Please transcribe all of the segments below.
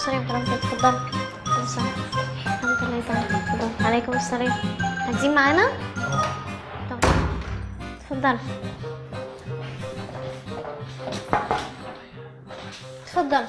السلام ورحمة الله اتفضل عليكم السلام الحمد لله تمام اتفضل عليكم السلام عايزين معانا؟ طب اتفضل اتفضل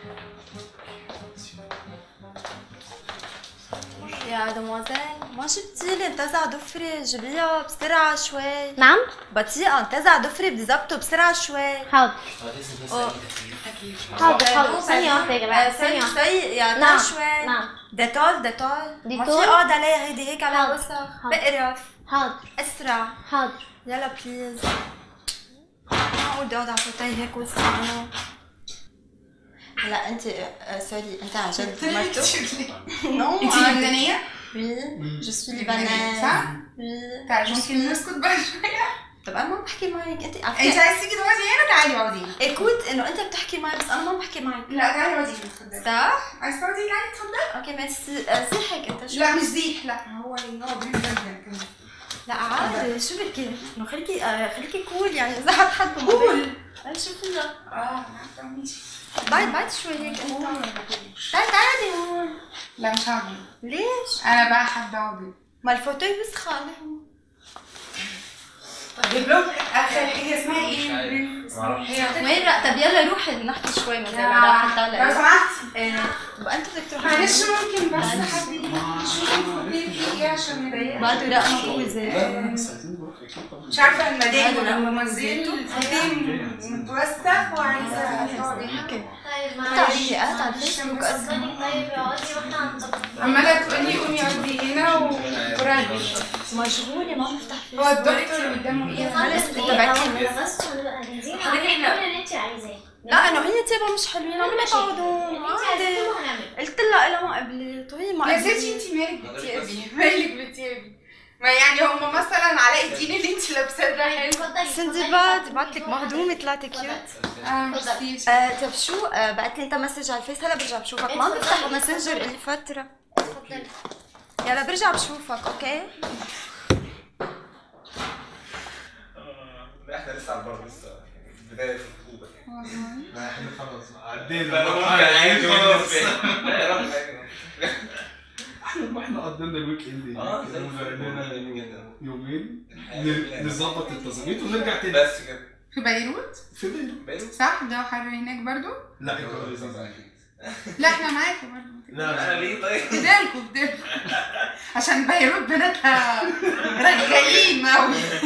يا دموزيل ما جبتي لي انتزع ضفري جيبيها بسرعة شوي نعم بطيئة انتزع ضفري بدي ظبطه بسرعة شوي حاضر أوه. حاضر حاضر ثانية واحدة يا جماعة ثانية ثانية واحدة شوي يا نعم، نعم شوي نعم. ديتول ديتول ما في ديتول؟ اقعد عليها هيدي هيك على حاضر، وسخ حاضر. بقرف حاضر اسرع حاضر يلا بليز ما اقعد اقعد على فوتاي هيك وسخ انا هلا انت آه، سوري انت عن جد مرتو نو انت لبنانية؟ وي جو سوي صح؟ لبنان وي تعالي ممكن نسكت بقى شوية طب انا ما بحكي معك انت انت عرفتي عايز تيجي تقعدي هنا تعالي اقعدي هنا اكوت انه انت بتحكي معي بس انا ما بحكي معك لا تعالي اقعدي هنا اتفضلي صح؟ عايز تقعدي تعالي اتفضلي اوكي ميرسي آه، صحك انت شو لا مش زيح لا هو هو بريد جدا كمان لا عادي شو بدك انه خليكي آه، خليكي كول يعني اذا حد حد كول شو فينا اه لا ماشي بعد بعد شوي هيك انت تعالي تعالي هون لا مش هقعد ليش؟ انا بقى حابة اقعد ما الفوتوي وسخة عليهم دبلوم اخر هي اسمها ايه؟ هي وين رأ- طب يلا روحي نحكي شوي مثلا راح لو طالع سمحتي ايه بقى انت بدك تروحي معلش ممكن بس حد يشوف الفوتيه في ايه عشان مضايقة بعده رقم مقوزة مش عارفة المدام لما منزلته الفوتيه متوسخ وعايزة طيب تعالي قاعدة على الفيسبوك أصلا طيب اقعدي واحنا هنظبط عمالة تقولي قومي اقعدي هنا وراجعي مشغولة ما بفتح هو الدكتور اللي قدامه ايه؟ خلص انت بعتي بس ونبقى جاهزين حضرتك هنعمل احنا- كل اللي انت عايزاه لا انه هي تيبا مش حلوين عم تقعدون اللي انت عايزاه عادي كله هنعمله قلت لها الا ما قبلت وهي ما يا قبلت ستي انت مالك بتقبي مالك بتقبي ما يعني هم مثلا علاء الدين اللي انت لابساه ده حلو اتفضلي سندباد بعت لك مهضومة طلعت كيوت اه ميرسي آه طب شو آه بعت لي انت مسج على الفيس هلا برجع بشوفك ما بفتح ماسنجر الي فترة اتفضلي يلا برجع بشوفك اوكي لا احنا لسه على البر لسه بدايه الخطوبه لا احنا خلاص لا عدينا انا ممكن المرحلة عادي دي خلاص خلاص. لا يا رب عادي. احنا احنا قضينا الويك اند اه هناك زي كده الفل وبقى جميل لنا جدا يومين الحياة ن- جميلة. نظبط التظبيط ونرجع تاني بس كده في بيروت في بيروت بيروت صح الجو حر هناك برضو لا الجو لذيذ. لا احنا معاكم برضو لا انا لا ليه طيب فدالكم فدالكم عشان بيروت بناتها رجالين قوي يا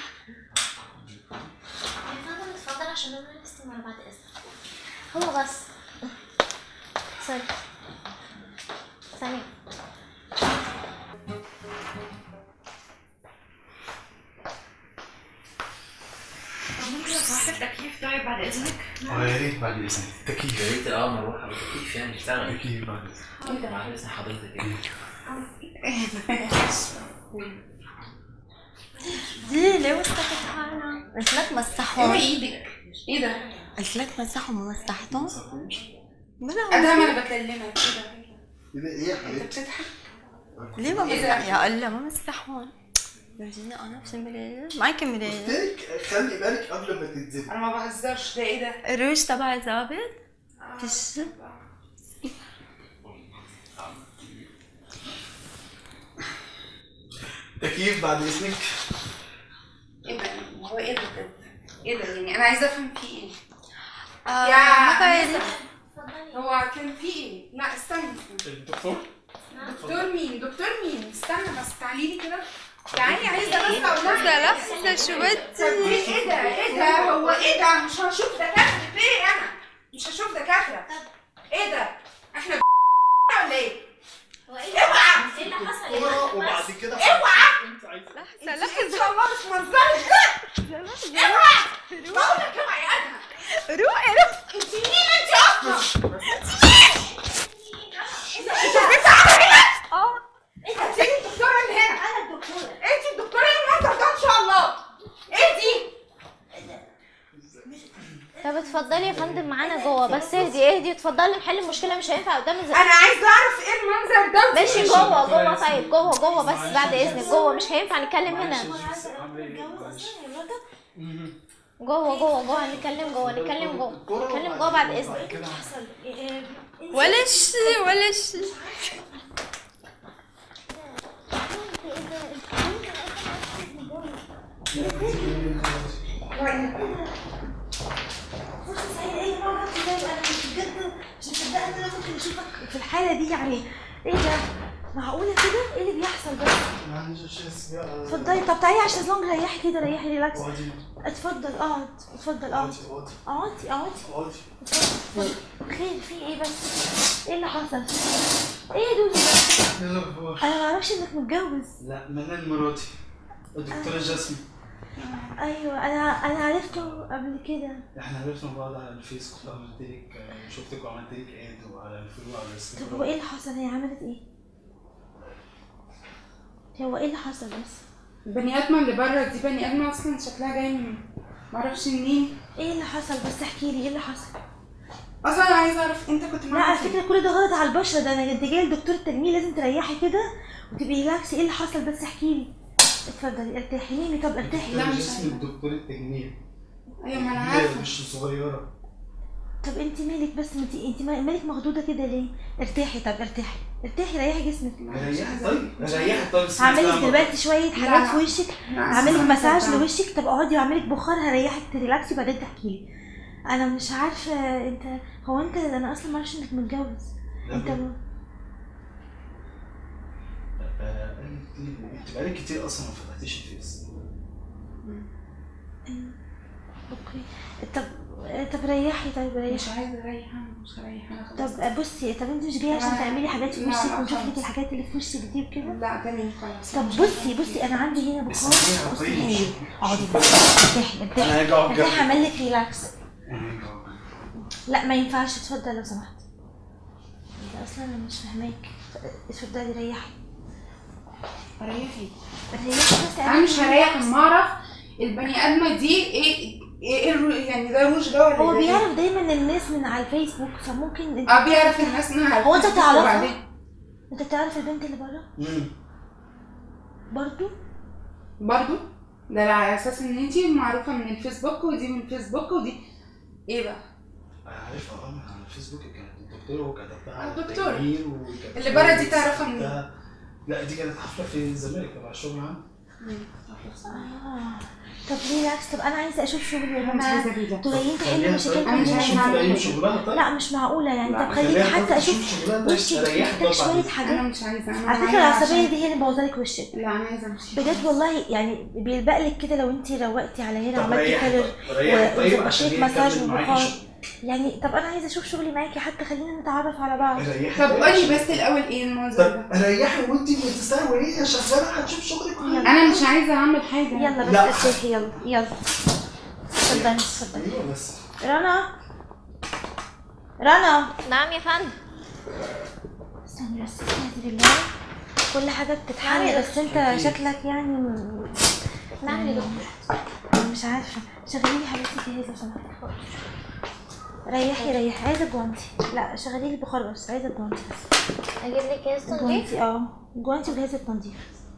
فندم اتفضل عشان نعمل الاستمارة بعد اذنك هو بس سوري ثانية التكييف طيب بعد اذنك اه يا ريت بعد اذنك تكييف يا ريت اه مروحه بالتكييف يعني اشتغل تكييف بعد اذنك بعد اذن حضرتك يعني دي ليه وسخت حالها قلت لك مسحهم ايدك ايه ده؟ قلت لك مسحهم وما مسحتهم بلا ادهم انا بكلمك ايه ده؟ ايه يا انت حبيبتي بتضحك؟ ليه ما إيه ده؟ مسح يا الله ما مسحهم فرجيني انا في المراية معك مراية قلت خلي بالك قبل ما تنزلي انا ما بهزرش ده ايه ده؟ الروج تبع ظابط فيش تكييف بعد اذنك ايه ده؟ هو ايه ده بجد؟ ايه ده يعني انا عايزه افهم في ايه؟ آه يا ما بعرف اتفضلي هو كان في ايه؟ لا استنى الدكتور دكتور مين؟ دكتور مين؟ استنى بس تعالي لي كده تعالي عايزه بس اقول لك لحظة شو طب دي ايه ده؟ ايه ده؟ هو ايه ده؟ مش هشوف دكاتره ليه انا؟ مش هشوف دكاتره ايه ده؟ احنا ولا ايه؟ هو ايه اللي- ايه اللي حصل يا فندم؟ وبعد كده اوعى انت عايزه لحظه لحظه ان شاء الله مش منظرك ده اوعى بقول لك اوعى يا ادهم روحي روحي انت مين انت اصلا؟ انت انت عامله هنا؟ اه انت هتيجي الدكتوره اللي هنا انا الدكتورة انت الدكتوره اللي المنظر ده ان شاء الله ايه دي؟ طب اتفضلي يا فندم معانا جوه بس اهدي اهدي اتفضلي نحل المشكلة مش هينفع قدام الزق انا عايزه اعرف ايه المنظر ده ماشي جوه جوه طيب جوه جوه بس بعد اذنك جوه مش هينفع نتكلم هنا جوه جوه جوه هنتكلم جوه نتكلم جوه نتكلم جوه بعد اذنك ولا شيء ولا شيء فرصة سعيدة ايه مرة كده انا كنت بجد مش مصدقة ان انا ممكن اشوفك في الحالة دي يعني ايه ده معقولة كده ايه اللي بيحصل بس اتفضلي طب تعالي على الشезлونج ريحي كده ريحي ريلاكس اتفضل اقعد اتفضل اقعد اقعدي اقعدي اتفضل خير في ايه بس ايه اللي حصل ايه يا دودي بس انا ما اعرفش انك متجوز لا منال مراتي الدكتورة جاسمين ايوه انا انا عرفته قبل كده احنا عرفنا بعض على الفيس كنت عملت لك شفتك وعملت لك اد وعلى الفيس وعلى طب هو ايه الانستجرام اللي حصل هي عملت ايه هو ايه اللي حصل بس البني ادمه اللي بره دي بني ادمه اصلا شكلها جاي من معرفش منين ايه اللي حصل بس احكي لي ايه اللي حصل اصلا انا عايزه اعرف انت كنت لا على معاها فكره كل ده غلط على البشره ده انا انت جاي لدكتور التجميل لازم تريحي كده وتبقي ريلاكسي ايه اللي حصل بس احكي لي اتفضلي ارتاحي نامي طب ارتاحي لا، دكتورة مش جاسمين دكتورة تجميل ايوه ما انا هي عارفه مش صغيرة طب انت مالك بس انت انت مالك مخضوضه كده ليه ارتاحي طب ارتاحي ارتاحي ريحي جسمك ريحي طيب ريحي طيب بس هعمل انت لك فاهمة. دلوقتي شويه لا، حاجات لا. في وشك لا، هعمل لك اسمع، مساج اسمع. لوشك طب اقعدي واعمل لك بخار هريحك تريلاكسي بعدين تحكي لي انا مش عارفه انت هو انت انا اصلا ما اعرفش انك متجوز لا، انت بجد. آه، انت انت بقالك كتير اصلا ما فتحتيش الفيس اوكي طب طب ريحي طيب ريحي مش عايزه اريح انا مش هريح انا خلاص طب بصي طب انت مش جايه عشان لا، تعملي حاجات في لا، وشك لا، ونشوف لك خلاص. الحاجات اللي في وشك دي وكده لا تاني خلاص طب بصي بصي انا عندي هنا بس بخار هي بصي طيب. هي اقعدي بس ارتاحي ارتاحي انا هاجي اقعد ارتاحي جنبك هعمل لك ريلاكس أنا هاجي أقعد جنبك. لا ما ينفعش اتفضل لو سمحت انت اصلا انا مش فاهماك اتفضلي ريحي ريحي ريحي بس انا مش هريح اما اعرف البني ادمه دي ايه ايه الرو- يعني ده روج ده ولا هو ده إيه؟ بيعرف دايما الناس من على الفيسبوك فممكن انت اه بيعرف الناس انها هو انت تعرفها؟ وبعدين انت تعرف البنت اللي بره مم. برضو برضو ده على اساس ان انتي معروفه من الفيسبوك ودي من الفيسبوك ودي ايه بقى انا عارفها اه من على الفيسبوك كانت الدكتوره وكتبتها على آه، دكتورة. التجميل وكانت اللي بره دي تعرفها منين؟ كتبتها- لا دي كانت حفله في الزمالك تبع الشغل عندي اه طب ريلاكس طب انا عايزه اشوف شغلي يا انا مش عايزه جماعه ايه ده انتوا جايين تحلوا خليها مشاكلكم أنا مش هنا عايزة شوف أعمل اي كده. شغلها طيب لا مش معقولة يعني لا، طب خليني خليها حتى تروح اشوف تشوف شغلها طيب. وشك ريحها محتاج طبعا. شوية انا حاجات مش عايزه انا على فكرة معايا العصبية عشان- دي هي اللي مبوظالك وشك لا انا عايزه امشي بجد والله يعني بيلبقلك كده لو انت روقتي على هنا طب وعملتي ريحي كالر طيب. ريحي طيب عشان وظبطيك هي مساج تكمل معاكي وبخار شغل. يعني طب انا عايزة اشوف شغلي معاكي حتى خلينا نتعرف على بعض ريحي طب طيب قولي عشان- بس الاول ايه الموضوع ده طب ريحي وانت بتستهوي ايه شغاله هتشوف شغلك انا مش عايزه اعمل حاجه يلا بس لا. ارتاحي يلا يلا اتفضلي اتفضلي ايوه بس رنا رنا نعم يا فندم استني بس استهدي بالله كل حاجة بتتحل نعم. بس انت شكلك يعني م- نعم يا دكتور مش عارفة شغلي لي حبيبتي جهاز لو سمحتي ريحي ريحي عايزة جوانتي لا شغلي لي بخار بس عايزة جوانتي بس اجيب لك كيس تنظيف جوانتي اه جوانتي وجهاز التنظيف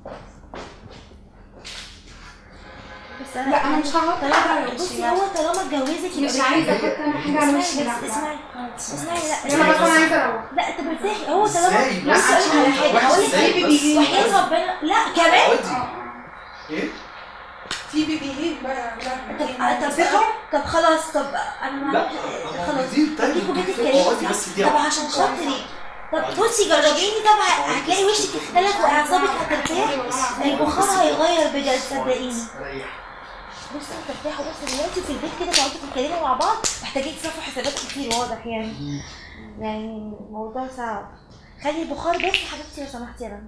بس انا لا، أنا مش هقعد طالما على وشي، بصي لا. هو طالما اتجوزك مش يبقى عايزه بيحبك. احط انا حاجه على اسمعي وشي بس لا اسمعي اسمعي لا انا بس انا عايزه اروح لا طب ارتاحي هو طالما ازاي بصي بس اقول لك على حاجه واحد هقول لك ازاي على بس؟ وحياة ربنا لا كمان اقعدي ايه في بيبي هيك بقى طب لا طب طب خلاص طب انا ما لا أعرفش. خلاص دي طب تاني ليكوا بيت اقعدي الكريم بس دي طب عشان خاطري طب بصي جربيني طب هتلاقي وشك اختلف واعصابك هترتاح البخار هيغير بجد صدقيني ريحي بصوا ترتاحوا بس دلوقتي في البيت كده تقعدوا تتكلموا مع بعض محتاجين تصرفوا حسابات كتير واضح يعني يعني الموضوع صعب خلي البخار بس يا حبيبتي لو سمحتي يا رنا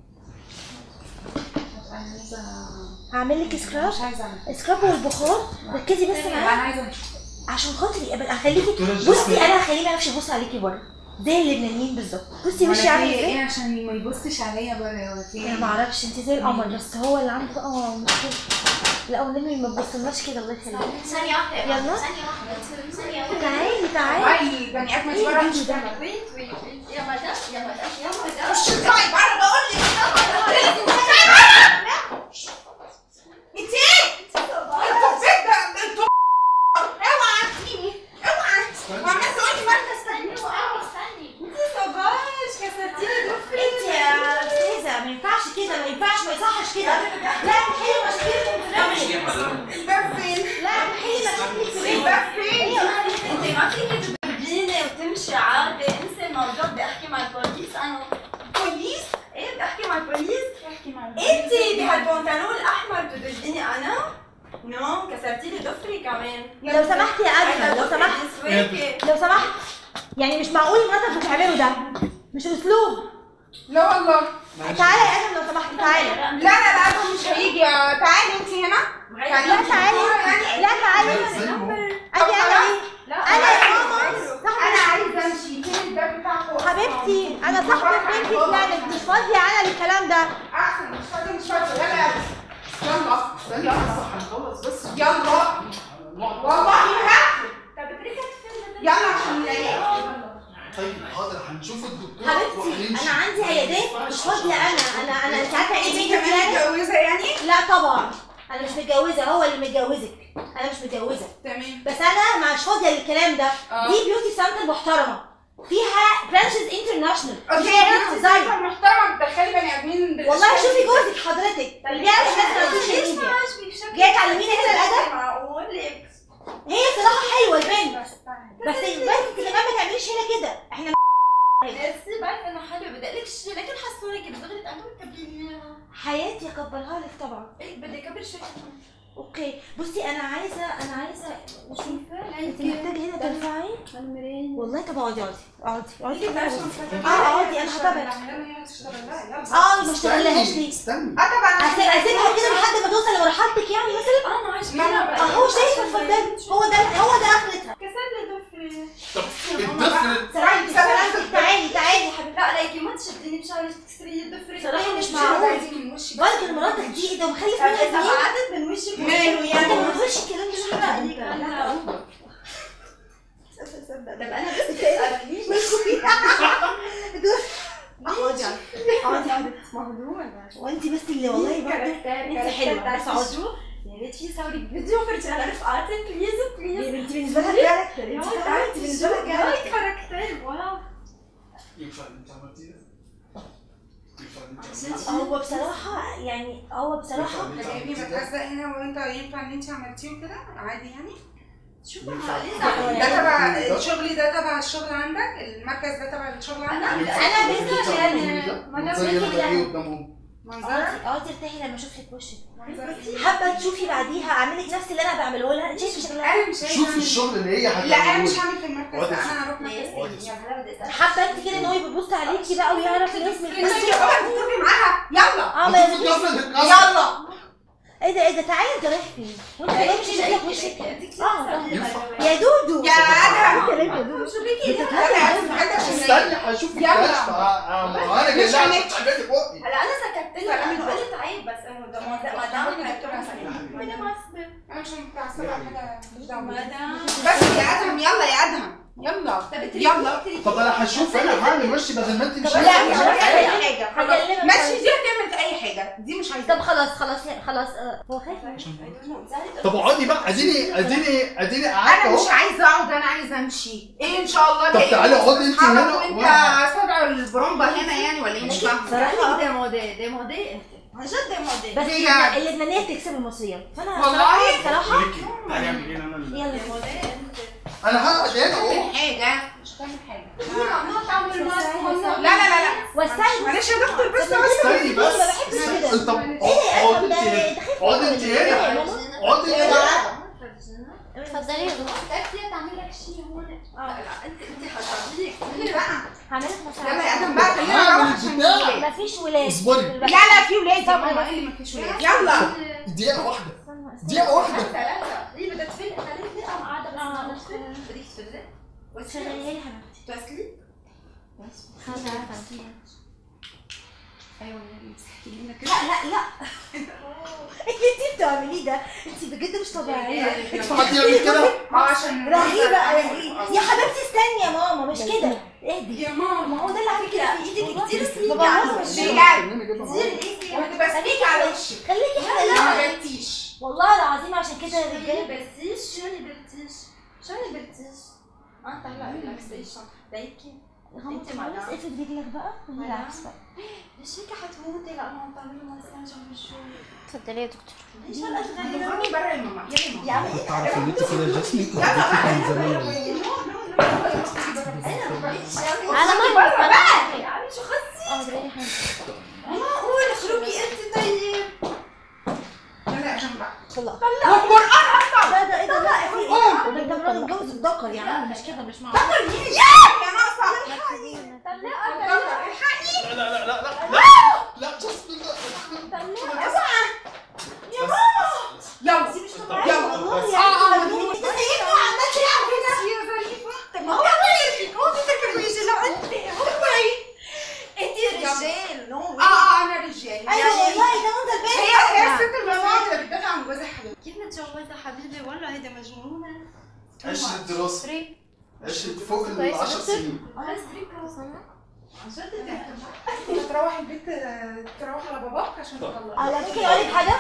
هعمل لك سكراب مش عايزه اعمل سكراب والبخار ركزي بس انا معايا عايزه امشي عشان خاطري ابقى هخليكي دكتورة بصي جاسمين. انا هخليه ما يعرفش يبص عليكي بره زي اللبنانيين بالظبط بصي ولا وشي عامل في ازاي ايه عشان ما يبصش عليا بقى ولا في انا ما اعرفش انت زي القمر بس هو اللي عنده بقى مشكله لا والنبي ما تبصلناش كده الله يخليك ثانية واحدة يا يلا. فندم ثانية واحدة ثانية واحدة تعالي تعالي اي بني ادم ايه بره ده؟ مش ده؟ فاهمة. يا مدام يا مدام يا مدام مش تطلعي بره بقول لك انت ايه؟ انتوا البيت ده انتوا انت مالكه استني وقعوا انت صباش كسرتي لي ضفري انت يا استاذه ما ينفعش كده ما ينفعش ما يصحش كده لا تحلي مشاكلكم في مش نفسك يا حضرتك الباب فين لا تحلي مشاكلك في الباب فين انت ما فيك تبرجيني وتمشي عادي انسي الموضوع بدي احكي مع البوليس انا بوليس ايه بدي احكي مع البوليس احكي مع انت بهالبنطلون الاحمر بتدجيني انا نو كسرتي لي ضفري كمان لو سمحت يا ادهم لو سمحت سمحت لو سمحت يعني مش معقول مراتك بتعمله ده مش اسلوب لا والله تعالى يا ادهم لو سمحت تعالى لا لا لا ده مش هيجي تعالي انت هنا لا تعالي لا تعالي ازاي هو؟ اجي انا ايه انا يا ماما انا عايزه امشي فين الباب بتاعكم حبيبتي انا صاحبة بنتي بلانت مش فاضية انا للكلام ده احسن مش فاضي مش فاضي يلا يلا استني بس هنخلص بس يلا والله هات طب اتركها تفهم يلا عشان نلاقي طيب حاضر هنشوف الدكتور حبيبتي وهنمشي. انا عندي عيادات مش فاضية انا انا انا انت عارفة ايه انت بنتي كمان بلانت متجوزه يعني لا طبعا انا مش متجوزة هو اللي متجوزك انا مش متجوزة تمام بس انا مش فاضية للكلام ده اه. دي بيوتي سنتر محترمة فيها برانشز انترناشونال اوكي فيها انت ديزاين زي محترمه بتدخلي بني ادمين بالاشكال والله شوفي دي. جوزك حضرتك اللي بيعمل حاجات على السوشيال ليش ميديا ما عاجبك شكلك جاي تعلميني هنا الادب معقول لك هي بصراحة حلوة البنت بس تعالي. بس البنت انت كمان ما تعمليش هنا كده احنا بس بعرف انه حلو بدي اقول لك شيء لكن حسوني كده صغرت انا بتكبريني حياتي اكبرها لك طبعا ايه بدي اكبر شوي اوكي بصي انا عايزه انا عايزه مش انت انت محتاجه هنا ترفعي المرين والله طب اقعدي اقعدي اقعدي انت اقعدي عشان خاطر- اه اقعدي انا هتابعك هي تشتغل لها يلا اه ما اشتغلهاش استني ليه استني اه طبعا هسيب- اسيبها كده لحد ما توصل لمرحلتك يعني مثلا انا عايش ماما، اهو شايفه اتفضلي هو ده هو ده اخرتها كسر لي ضفري طب الطفل سلامتك سلامتك تعالي تعالي يا حبيبتي لا ليكي ما تشديني بشعرك تكسري لي ضفري صراحة مش شو معقول. عايزين من وشي بالك مراتك دي ايه ده ومخلف طب منها اذا سنين بعدت من وشك ماله انت يعني ما تقولش الكلام ده شو لحد. رايك انا طب انا بس اقعدي اقعدي يا حبيبتي وانت بس اللي والله برضه انت حلوه بس اقعدي يا ريت في صورك فيديو فرجي على رفقاتي بليز بليز انت بالنسبه لها كاركتر انت فاهمة؟ انت بالنسبه لها كاركتر كاركتر واو ينفع اللي انت عملتيه ده؟ ينفع اللي انت عملتيه هو بصراحه يعني هو بصراحه ينفع اللي انت جايبني عملتيه ده؟ بتهزق هنا وانت ينفع ان انت عملتيه كده عادي يعني شوف ينفع علي ده تبع ده؟ الشغل ده تبع الشغل عندك المركز ده تبع الشغل عندك ينفع أنا اللي انت بنتي عملتيه يعني ده؟ ما أنا منظري بنتي ده ايه يعني. قدامهم؟ منظرك اقعدي اقعدي ارتاحي لما اشوف لك وشك منظرك حابه تشوفي بعديها اعمل لك نفس اللي انا بعمله لها انت شايفه شكلها انا مش عايزه شوفي أعمل- الشغل اللي هي لا انا هتعمله مش لك. هعمل في المركز ده اقعدي انا هروح مركز اقعدي. تاني يا هلا بدي اسالك حابه انت كده ان هو يبص عليكي بقى ويعرف الاسم انت الفلاني يا بابا تضربي معاها يلا اه ما هتشوفي يرضيش. الطفل اللي اتكسر. يلا ايه ده ايه ده تعالي انت رايح فين وانت والله مش شايفه وشك اه ينفع. يا دودو يا ادهم انت ليه يا دودو شو بيكي يلا يا ادهم حاجه عشان استني هشوف يلا. الكشف اه، ما انا جاي مش لها هنك- عشان تعملي بقي هلا انا سكتت لك انا قلت عيب بس انه ده ما ما دام يا دكتورة انا معصبه انا مش متعصبه على حاجه مش دعوه ما دام بس يا ادهم يلا يا ادهم يلا يلا طب انا هشوف انا هعمل وشي بدل ما انت مش لا مش عارفة. هتعمل اي حاجه خلاص هكلمك ماشي دي هتعمل اي حاجه دي مش عايزه طب خلاص خلاص خلاص اه، هو خايف طب اقعدي بقى اديني اديني اديني قعدت انا اهو مش عايزه اقعد انا عايزه امشي ايه ان شاء الله طب ده إيه؟ تعالي اقعدي انت أصحابك هنا وانت وأنا- صدع البرومبا هنا يعني ولا ايه مش فاهمه صراحه دي مودي دي مودي انت عن جد دي مودي بس ليه يعني؟ اللبنانيه بتكسب المصريه فانا والله؟ بصراحه بقولك ايه، تعالي اعمل ايه انا اللي- يلا دي مودي انت انا هقعد هنا اهو تعمل حاجه مش هتعمل حاجه ما تعمل ماسك لا لا لا لا وسعي معلش يا دكتور بس بس استني بس ما بحبش كده. طب ايه اقعدي ده انت هنا ده خايف اقعدي مني. انت ايه يا هنا ماما؟ اقعدي انت هنا اتفضلي يا دكتور بدك تعمل لك شيء هون لا لا انت انت حتعطيك بقى هعمل لك يلا مساعدة يا ادم بقى خلينا هعمل نروح عشان البتاع. نولد. مفيش ولاد اصبري. لا لا في ولاد يا طب ماما بس. ايه اللي مفيش ولاد يلا دقيقة واحدة استنى، استنى. دقيقة واحدة لا لا ليه بدك تفل خليك ليه قاعده بس ما نفسك بدك تفل وتفل شغلي لي حبيبتي توصلي خلاص عارفة. ايوه مسحتي لنا كده لا لا لا انت بتعمليه ده انت بجد مش طبيعيه حد يعمل كده اه عشان رهيبه قوي يا حبيبتي استني يا ماما مش كده اهدي يا ماما هو ده اللي عامل كده في ايدك كتير سنين بابا مش بجد كتير وتبقى سنيك على وشك خليكي لا ما حلوه جبتيش والله العظيم عشان كده شو الرجاله نبرتيش شو نبرتيش شو نبرتيش انت هلا ريلاكسيشن ليكي غمض انت خالص مدام. افرد رجلك بقى وريلاكس بقى ليش هيك حتموتي لانه عم تعملي مساج عم بشوف اتفضلي يا دكتور ليش هلا تغيري خرجي برا يا ماما يلا ماما يا عم انت تعرف ان انت كده جسمك وديتي كان زمان على ما هو يعني شو خصي اه دري حاجه معقول اخرجي انت طيب لا عشان بقى طلع والقرآن ده ده ايه ده لا في ايه ده ده راجل جوز الدكر يا عم مش كده مش معقول يا ناقصة الحقي لا لا لا لا لا لا جسم يا ماما يلا دي مش يلا. طبيعية والله اه يعني اه مجنون. انت ايه عملت ايه يا ظريفة طب ما هو غيرك هو في تكرميش لو انت اوعي انت رجال نو اه اه انا رجال ايوه والله ده منظر هي بيت هي الست المرأة اللي بتدافع عن جوزها حبيبي كيف متجوزة حبيبي والله هيدا مجنونة عشرة دراسة فري عشرة فوق ال كويس، 10 دكتور. سنين عن جد تروح البيت تروح على باباك عشان تطلع على فكره اقول لك حاجه